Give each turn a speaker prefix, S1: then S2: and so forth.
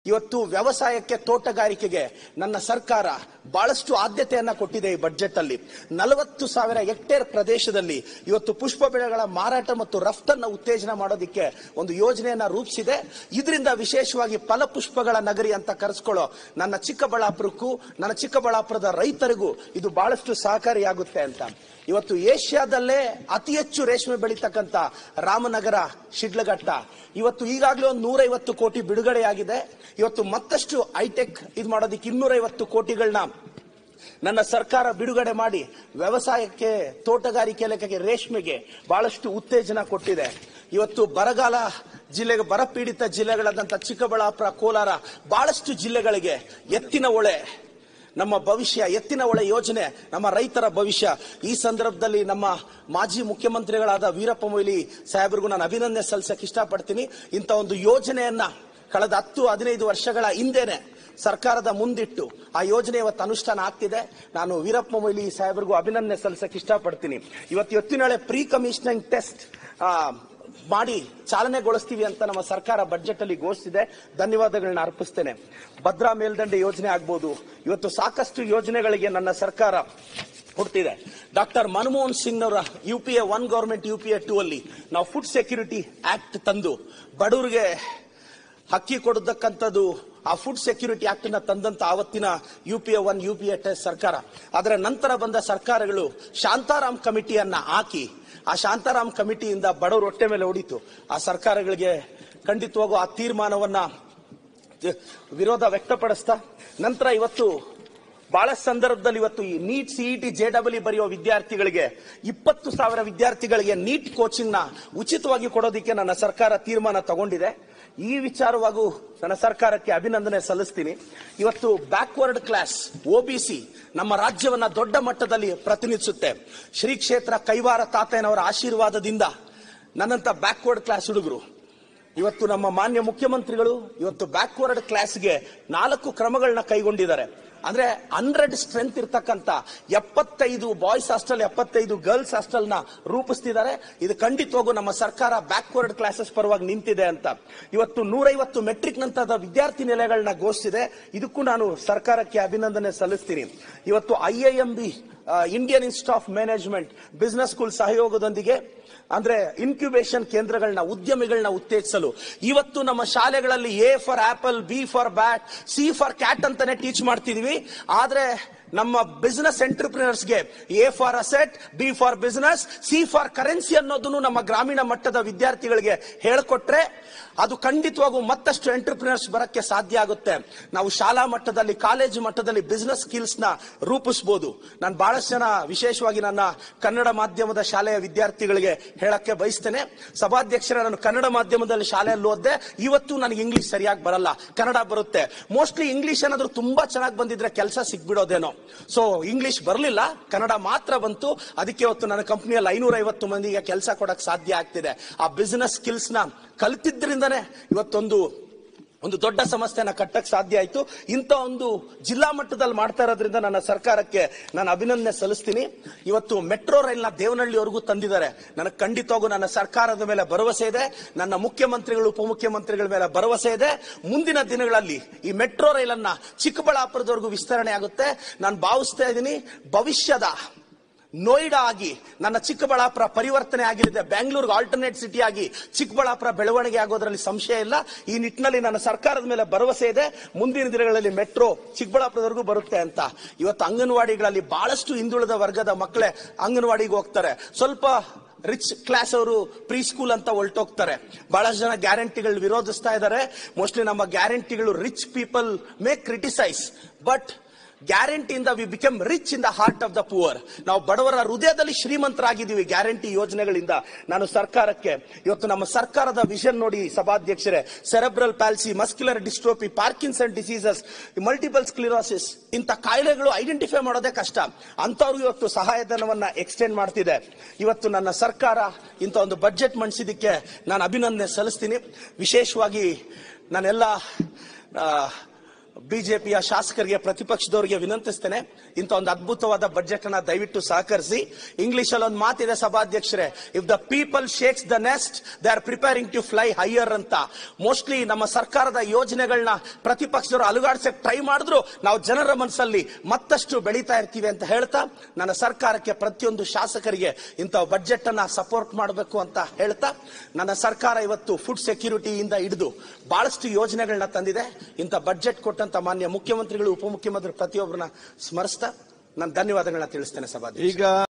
S1: ಇವತ್ತು ವ್ಯವಸಾಯಕ್ಕೆ ತೋಟಗಾರಿಕೆಗೆ ನನ್ನ ಸರ್ಕಾರ ಬಹಳಷ್ಟು ಆದ್ಯತೆಯನ್ನ ಕೊಟ್ಟಿದೆ ಈ ಬಜೆಟ್ ಅಲ್ಲಿ ನಲವತ್ತು ಸಾವಿರ ಹೆಕ್ಟೇರ್ ಪ್ರದೇಶದಲ್ಲಿ ಇವತ್ತು ಪುಷ್ಪ ಬೆಳೆಗಳ ಮಾರಾಟ ಮತ್ತು ರಫ್ತನ್ನ ಉತ್ತೇಜನ ಮಾಡೋದಕ್ಕೆ ಒಂದು ಯೋಜನೆಯನ್ನ ರೂಪಿಸಿದೆ ಇದರಿಂದ ವಿಶೇಷವಾಗಿ ಫಲಪುಷ್ಪಗಳ ನಗರಿ ಅಂತ ಕರೆಸ್ಕೊಳ್ಳೋ ನನ್ನ ಚಿಕ್ಕಬಳ್ಳಾಪುರಕ್ಕೂ ನನ್ನ ಚಿಕ್ಕಬಳ್ಳಾಪುರದ ರೈತರಿಗೂ ಇದು ಬಹಳಷ್ಟು ಸಹಕಾರಿಯಾಗುತ್ತೆ ಅಂತ ಇವತ್ತು ಏಷ್ಯಾದಲ್ಲೇ ಅತಿ ಹೆಚ್ಚು ರೇಷ್ಮೆ ಬೆಳೀತಕ್ಕಂತ ರಾಮನಗರ ಶಿಡ್ಲಘಟ್ಟ ಇವತ್ತು ಈಗಾಗಲೇ ಒಂದು ನೂರೈವತ್ತು ಕೋಟಿ ಬಿಡುಗಡೆಯಾಗಿದೆ ಇವತ್ತು ಮತ್ತಷ್ಟು ಹೈಟೆಕ್ ಇದು ಮಾಡೋದಕ್ಕೆ ಇನ್ನೂರೈವತ್ತು ಕೋಟಿಗಳನ್ನ ನನ್ನ ಸರ್ಕಾರ ಬಿಡುಗಡೆ ಮಾಡಿ ವ್ಯವಸಾಯಕ್ಕೆ ತೋಟಗಾರಿಕೆ ಇಲಾಖೆಗೆ ರೇಷ್ಮೆಗೆ ಬಹಳಷ್ಟು ಉತ್ತೇಜನ ಕೊಟ್ಟಿದೆ ಇವತ್ತು ಬರಗಾಲ ಜಿಲ್ಲೆಗೆ ಬರಪೀಡಿತ ಜಿಲ್ಲೆಗಳಾದಂಥ ಚಿಕ್ಕಬಳ್ಳಾಪುರ ಕೋಲಾರ ಬಹಳಷ್ಟು ಜಿಲ್ಲೆಗಳಿಗೆ ಎತ್ತಿನ ಹೊಳೆ ನಮ್ಮ ಭವಿಷ್ಯ ಎತ್ತಿನ ಹೊಳೆ ಯೋಜನೆ ನಮ್ಮ ರೈತರ ಭವಿಷ್ಯ ಈ ಸಂದರ್ಭದಲ್ಲಿ ನಮ್ಮ ಮಾಜಿ ಮುಖ್ಯಮಂತ್ರಿಗಳಾದ ವೀರಪ್ಪ ಮೊಯ್ಲಿ ಸಾಹೇಬ್ರಿಗೂ ನಾನು ಅಭಿನಂದನೆ ಸಲ್ಲಿಸಕ್ಕೆ ಇಷ್ಟಪಡ್ತೀನಿ ಇಂಥ ಒಂದು ಯೋಜನೆಯನ್ನ ಕಳೆದ ಹತ್ತು ಹದಿನೈದು ವರ್ಷಗಳ ಹಿಂದೆನೆ ಸರ್ಕಾರದ ಮುಂದಿಟ್ಟು ಆ ಯೋಜನೆ ಇವತ್ತು ಅನುಷ್ಠಾನ ಆಗ್ತಿದೆ ನಾನು ವೀರಪ್ಪ ಮೊಯ್ಲಿ ಸಾಹೇಬ್ರಿಗೂ ಅಭಿನಂದನೆ ಸಲ್ಲಿಸಕ್ಕೆ ಇಷ್ಟಪಡ್ತೀನಿ ಇವತ್ತು ಎತ್ತಿನೊಳೆ ಪ್ರೀ ಕಮಿಷನಿಂಗ್ ಟೆಸ್ಟ್ ಮಾಡಿ ಚಾಲನೆಗೊಳಿಸ್ತೀವಿ ಅಂತ ನಮ್ಮ ಸರ್ಕಾರ ಬಜೆಟ್ ಅಲ್ಲಿ ಘೋಷಿಸಿದೆ ಧನ್ಯವಾದಗಳನ್ನ ಅರ್ಪಿಸ್ತೇನೆ ಭದ್ರಾ ಮೇಲ್ದಂಡೆ ಯೋಜನೆ ಆಗ್ಬೋದು ಇವತ್ತು ಸಾಕಷ್ಟು ಯೋಜನೆಗಳಿಗೆ ನನ್ನ ಸರ್ಕಾರ ಕೊಡ್ತಿದೆ ಡಾಕ್ಟರ್ ಮನಮೋಹನ್ ಸಿಂಗ್ ಅವರ U P A one government U P A two ಅಲ್ಲಿ ನಾವು ಫುಡ್ ಸೆಕ್ಯೂರಿಟಿ ಆಕ್ಟ್ ತಂದು ಬಡವರಿಗೆ ಹಕ್ಕಿ ಕೊಡತಕ್ಕಂಥದ್ದು ಆ ಫುಡ್ ಸೆಕ್ಯೂರಿಟಿ ಆಕ್ಟ್ ನ ತಂದಂತ ಆವತ್ತಿನ U P A one U P A test ಸರ್ಕಾರ ಅದರ ನಂತರ ಬಂದ ಸರ್ಕಾರಗಳು ಶಾಂತಾರಾಮ್ ಕಮಿಟಿಯನ್ನ ಹಾಕಿ ಆ ಶಾಂತಾರಾಮ್ ಕಮಿಟಿಯಿಂದ ಬಡವರು ಹೊಟ್ಟೆ ಮೇಲೆ ಹೊಡಿತು ಆ ಸರ್ಕಾರಗಳಿಗೆ ಖಂಡಿತವಾಗೂ ಆ ತೀರ್ಮಾನವನ್ನ ವಿರೋಧ ವ್ಯಕ್ತಪಡಿಸ್ತಾ ನಂತರ ಇವತ್ತು ಬಹಳ ಸಂದರ್ಭದಲ್ಲಿ ಇವತ್ತು ಈ ನೀಟ್ ಸಿಇಟಿ ಜೆ ಡಬ್ಲ್ಯೂ ಬರೆಯುವ ವಿದ್ಯಾರ್ಥಿಗಳಿಗೆ ಇಪ್ಪತ್ತು ಸಾವಿರ ವಿದ್ಯಾರ್ಥಿಗಳಿಗೆ ನೀಟ್ ಕೋಚಿಂಗ್ ನ ಉಚಿತವಾಗಿ ಕೊಡೋದಕ್ಕೆ ನನ್ನ ಸರ್ಕಾರ ತೀರ್ಮಾನ ತಗೊಂಡಿದೆ ಈ ವಿಚಾರವಾಗೂ ನನ್ನ ಸರ್ಕಾರಕ್ಕೆ ಅಭಿನಂದನೆ ಸಲ್ಲಿಸ್ತೀನಿ ಇವತ್ತು ಬ್ಯಾಕ್ವರ್ಡ್ ಕ್ಲಾಸ್ ಒಬಿಸಿ ನಮ್ಮ ರಾಜ್ಯವನ್ನ ದೊಡ್ಡ ಮಟ್ಟದಲ್ಲಿ ಪ್ರತಿನಿಧಿಸುತ್ತೆ ಶ್ರೀ ಕ್ಷೇತ್ರ ಕೈವಾರ ತಾತಯ್ಯನವರ ಆಶೀರ್ವಾದದಿಂದ ನನ್ನಂತ ಬ್ಯಾಕ್ವರ್ಡ್ ಕ್ಲಾಸ್ ಹುಡುಗರು ಇವತ್ತು ನಮ್ಮ ಮಾನ್ಯ ಮುಖ್ಯಮಂತ್ರಿಗಳು ಇವತ್ತು ಬ್ಯಾಕ್ವರ್ಡ್ ಕ್ಲಾಸ್ಗೆ ನಾಲ್ಕು ಕ್ರಮಗಳನ್ನ ಕೈಗೊಂಡಿದ್ದಾರೆ ಅಂದ್ರೆ ಹಂಡ್ರೆಡ್ ಸ್ಟ್ರೆಂತ್ ಇರ್ತಕ್ಕಂತ ಎಪ್ಪತ್ತೈದು ಬಾಯ್ಸ್ ಹಾಸ್ಟೆಲ್ ಎಪ್ಪತ್ತೈದು ಗರ್ಲ್ಸ್ ಹಾಸ್ಟೆಲ್ ನ ರೂಪಿಸ್ತಿದ್ದಾರೆ ಇದು ಖಂಡಿತವಾಗೂ ನಮ್ಮ ಸರ್ಕಾರ ಬ್ಯಾಕ್ವರ್ಡ್ ಕ್ಲಾಸಸ್ ಪರವಾಗಿ ನಿಂತಿದೆ ಅಂತ ಇವತ್ತು ನೂರೈವತ್ತು ಮೆಟ್ರಿಕ್ ನಂತರದ ವಿದ್ಯಾರ್ಥಿ ನಿಲಯಗಳನ್ನ ಘೋಷಿಸಿದೆ ಇದಕ್ಕೂ ನಾನು ಸರ್ಕಾರಕ್ಕೆ ಅಭಿನಂದನೆ ಸಲ್ಲಿಸ್ತೀನಿ ಇವತ್ತು I I M B Indian Institute of Management business school ಸಹಯೋಗದೊಂದಿಗೆ ಅಂದ್ರೆ ಇನ್ಕ್ಯುಬೇಷನ್ ಕೇಂದ್ರಗಳನ್ನ ಉದ್ಯಮಿಗಳನ್ನ ಉತ್ತೇಜಿಸಲು ಇವತ್ತು ನಮ್ಮ ಶಾಲೆಗಳಲ್ಲಿ A for apple B for bat C for cat ಅಂತಾನೆ ಟೀಚ್ ಮಾಡ್ತಿದೀವಿ ಆದ್ರೆ ನಮ್ಮ ಬಿಸಿನೆಸ್ ಎಂಟರ್ಪ್ರಿನರ್ಸ್ಗೆ A for asset B for business C for currency ಅನ್ನೋದನ್ನು ನಮ್ಮ ಗ್ರಾಮೀಣ ಮಟ್ಟದ ವಿದ್ಯಾರ್ಥಿಗಳಿಗೆ ಹೇಳ್ಕೊಟ್ರೆ ಅದು ಖಂಡಿತವಾಗೂ ಮತ್ತಷ್ಟು ಎಂಟರ್ಪ್ರಿನರ್ಸ್ ಬರಕ್ಕೆ ಸಾಧ್ಯ ಆಗುತ್ತೆ ನಾವು ಶಾಲಾ ಮಟ್ಟದಲ್ಲಿ ಕಾಲೇಜು ಮಟ್ಟದಲ್ಲಿ ಬಿಸಿನೆಸ್ ಸ್ಕಿಲ್ಸ್ ನ ರೂಪಿಸಬಹುದು ನಾನು ಬಹಳಷ್ಟು ಜನ ವಿಶೇಷವಾಗಿ ನನ್ನ ಕನ್ನಡ ಮಾಧ್ಯಮದ ಶಾಲೆಯ ವಿದ್ಯಾರ್ಥಿಗಳಿಗೆ ಹೇಳಕ್ಕೆ ಬಯಸ್ತೇನೆ ಸಭಾಧ್ಯಕ್ಷರ ನಾನು ಕನ್ನಡ ಮಾಧ್ಯಮದಲ್ಲಿ ಶಾಲೆಯಲ್ಲಿ ಓದ್ದೆ ಇವತ್ತು ನನಗೆ ಇಂಗ್ಲಿಷ್ ಸರಿಯಾಗಿ ಬರಲ್ಲ ಕನ್ನಡ ಬರುತ್ತೆ ಮೋಸ್ಟ್ಲಿ ಇಂಗ್ಲಿಷ್ ಏನಾದ್ರು ತುಂಬಾ ಚೆನ್ನಾಗಿ ಬಂದಿದ್ರೆ ಕೆಲಸ ಸಿಗ್ಬಿಡೋದೇನೋ ಸೊ ಇಂಗ್ಲಿಷ್ ಬರಲಿಲ್ಲ ಕನ್ನಡ ಮಾತ್ರ ಬಂತು ಅದಕ್ಕೆ ಇವತ್ತು ನನ್ನ ಕಂಪನಿಯಲ್ಲಿ ಐನೂರ ಐವತ್ತು ಮಂದಿಗೆ ಕೆಲಸ ಕೊಡಕ್ ಸಾಧ್ಯ ಆಗ್ತಿದೆ ಆ ಬಿಸಿನೆಸ್ ಸ್ಕಿಲ್ಸ್ ನ ಕಲಿತಿದ್ರಿಂದನೇ ಇವತ್ತೊಂದು ಒಂದು ದೊಡ್ಡ ಸಮಸ್ಯೆನ ಕಟ್ಟಕ್ ಸಾಧ್ಯ ಆಯ್ತು ಇಂಥ ಒಂದು ಜಿಲ್ಲಾ ಮಟ್ಟದಲ್ಲಿ ಮಾಡ್ತಾ ಇರೋದ್ರಿಂದ ನನ್ನ ಸರ್ಕಾರಕ್ಕೆ ನಾನು ಅಭಿನಂದನೆ ಸಲ್ಲಿಸ್ತೀನಿ ಇವತ್ತು ಮೆಟ್ರೋ ರೈಲ್ನ ದೇವನಹಳ್ಳಿವರೆಗೂ ತಂದಿದ್ದಾರೆ ನನಗೆ ಖಂಡಿತವಾಗೂ ನನ್ನ ಸರ್ಕಾರದ ಮೇಲೆ ಭರವಸೆ ಇದೆ ನನ್ನ ಮುಖ್ಯಮಂತ್ರಿಗಳು ಉಪಮುಖ್ಯಮಂತ್ರಿಗಳ ಮೇಲೆ ಭರವಸೆ ಇದೆ ಮುಂದಿನ ದಿನಗಳಲ್ಲಿ ಈ ಮೆಟ್ರೋ ರೈಲನ್ನ ಚಿಕ್ಕಬಳ್ಳಾಪುರದವರೆಗೂ ವಿಸ್ತರಣೆ ಆಗುತ್ತೆ ನಾನು ಭಾವಿಸ್ತಾ ಇದ್ದೀನಿ ಭವಿಷ್ಯದ ನೋಯ್ಡಾ ಆಗಿ ನನ್ನ ಚಿಕ್ಕಬಳ್ಳಾಪುರ ಪರಿವರ್ತನೆ ಆಗಲಿದೆ ಬೆಂಗಳೂರಿಗೆ ಆಲ್ಟರ್ನೇಟ್ ಸಿಟಿ ಆಗಿ ಚಿಕ್ಕಬಳ್ಳಾಪುರ ಬೆಳವಣಿಗೆ ಆಗೋದ್ರಲ್ಲಿ ಸಂಶಯ ಇಲ್ಲ ಈ ನಿಟ್ಟಿನಲ್ಲಿ ನನ್ನ ಸರ್ಕಾರದ ಮೇಲೆ ಭರವಸೆ ಇದೆ ಮುಂದಿನ ದಿನಗಳಲ್ಲಿ ಮೆಟ್ರೋ ಚಿಕ್ಕಬಳ್ಳಾಪುರದವರೆಗೂ ಬರುತ್ತೆ ಅಂತ ಇವತ್ತು ಅಂಗನವಾಡಿಗಳಲ್ಲಿ ಬಹಳಷ್ಟು ಹಿಂದುಳಿದ ವರ್ಗದ ಮಕ್ಕಳೇ ಅಂಗನವಾಡಿಗೆ ಹೋಗ್ತಾರೆ ಸ್ವಲ್ಪ ರಿಚ್ ಕ್ಲಾಸ್ ಅವರು ಪ್ರೀ ಸ್ಕೂಲ್ ಅಂತ ಹೊರಟೋಗ್ತಾರೆ ಬಹಳಷ್ಟು ಜನ ಗ್ಯಾರಂಟಿಗಳು ವಿರೋಧಿಸ್ತಾ ಇದ್ದಾರೆ ಮೋಸ್ಟ್ಲಿ ನಮ್ಮ ಗ್ಯಾರಂಟಿಗಳು rich people may criticise but ಗ್ಯಾರಂಟಿಯಿಂದ we become rich in the heart of the poor ನಾವು ಬಡವರ ಹೃದಯದಲ್ಲಿ ಶ್ರೀಮಂತರಾಗಿದ್ದೀವಿ ಗ್ಯಾರಂಟಿ ಯೋಜನೆಗಳಿಂದ ನಾನು ಸರ್ಕಾರಕ್ಕೆ ಇವತ್ತು ನಮ್ಮ ಸರ್ಕಾರದ ವಿಷನ್ ನೋಡಿ ಸಭಾಧ್ಯಕ್ಷರೇ cerebral palsy muscular dystrophy Parkinson diseases multiple sclerosis ಇಂಥ ಕಾಯಿಲೆಗಳು ಐಡೆಂಟಿಫೈ ಮಾಡೋದೇ ಕಷ್ಟ ಅಂತವ್ರಿಗೆ ಇವತ್ತು ಸಹಾಯಧನವನ್ನ ಎಕ್ಸ್ಟೆಂಡ್ ಮಾಡ್ತಿದೆ ಇವತ್ತು ನನ್ನ ಸರ್ಕಾರ ಇಂಥ ಒಂದು ಬಜೆಟ್ ಮಂಡಿಸಿದ್ದಕ್ಕೆ ನಾನು ಅಭಿನಂದನೆ ಸಲ್ಲಿಸ್ತೀನಿ ವಿಶೇಷವಾಗಿ ನಾನೆಲ್ಲ ಆ, ಬಿಜೆಪಿಯ ಶಾಸಕರಿಗೆ ಪ್ರತಿಪಕ್ಷದವರಿಗೆ ವಿನಂತಿಸ್ತೇನೆ ಇಂಥ ಒಂದು ಅದ್ಭುತವಾದ ಬಜೆಟ್ ಅನ್ನ ದಯವಿಟ್ಟು ಸಹಕರಿಸಿ ಇಂಗ್ಲಿಷ್ ಅಲ್ಲಿ ಒಂದು ಮಾತಿದೆ ಸಭಾಧ್ಯಕ್ಷರೇ if the people shakes the nest they are preparing to fly higher ಅಂತ ಮೋಸ್ಟ್ಲಿ ನಮ್ಮ ಸರ್ಕಾರದ ಯೋಜನೆಗಳನ್ನ ಪ್ರತಿಪಕ್ಷದವರು ಅಲುಗಾಡ್ಸಕ್ ಟ್ರೈ ಮಾಡಿದ್ರು ನಾವು ಜನರ ಮನಸ್ಸಲ್ಲಿ ಮತ್ತಷ್ಟು ಬೆಳೀತಾ ಇರ್ತೀವಿ ಅಂತ ಹೇಳ್ತಾ ನನ್ನ ಸರ್ಕಾರಕ್ಕೆ ಪ್ರತಿಯೊಂದು ಶಾಸಕರಿಗೆ ಇಂಥ ಬಜೆಟ್ ಅನ್ನ ಸಪೋರ್ಟ್ ಮಾಡಬೇಕು ಅಂತ ಹೇಳ್ತಾ ನನ್ನ ಸರ್ಕಾರ ಇವತ್ತು ಫುಡ್ ಸೆಕ್ಯೂರಿಟಿಯಿಂದ ಹಿಡಿದು ಬಹಳಷ್ಟು ಯೋಜನೆಗಳನ್ನ ತಂದಿದೆ ಇಂಥ ಬಜೆಟ್ ಕೊಟ್ಟಂತ ಮಾನ್ಯ ಮುಖ್ಯಮಂತ್ರಿಗಳು ಉಪಮುಖ್ಯಮಂತ್ರಿ ಪ್ರತಿಯೊಬ್ಬರನ್ನ ಸ್ಮರಿಸ್ತಾ ನಾನು ಧನ್ಯವಾದಗಳನ್ನ ತಿಳಿಸ್ತೇನೆ ಸಭಾಧ್ಯಕ್ಷ
S2: ಈಗ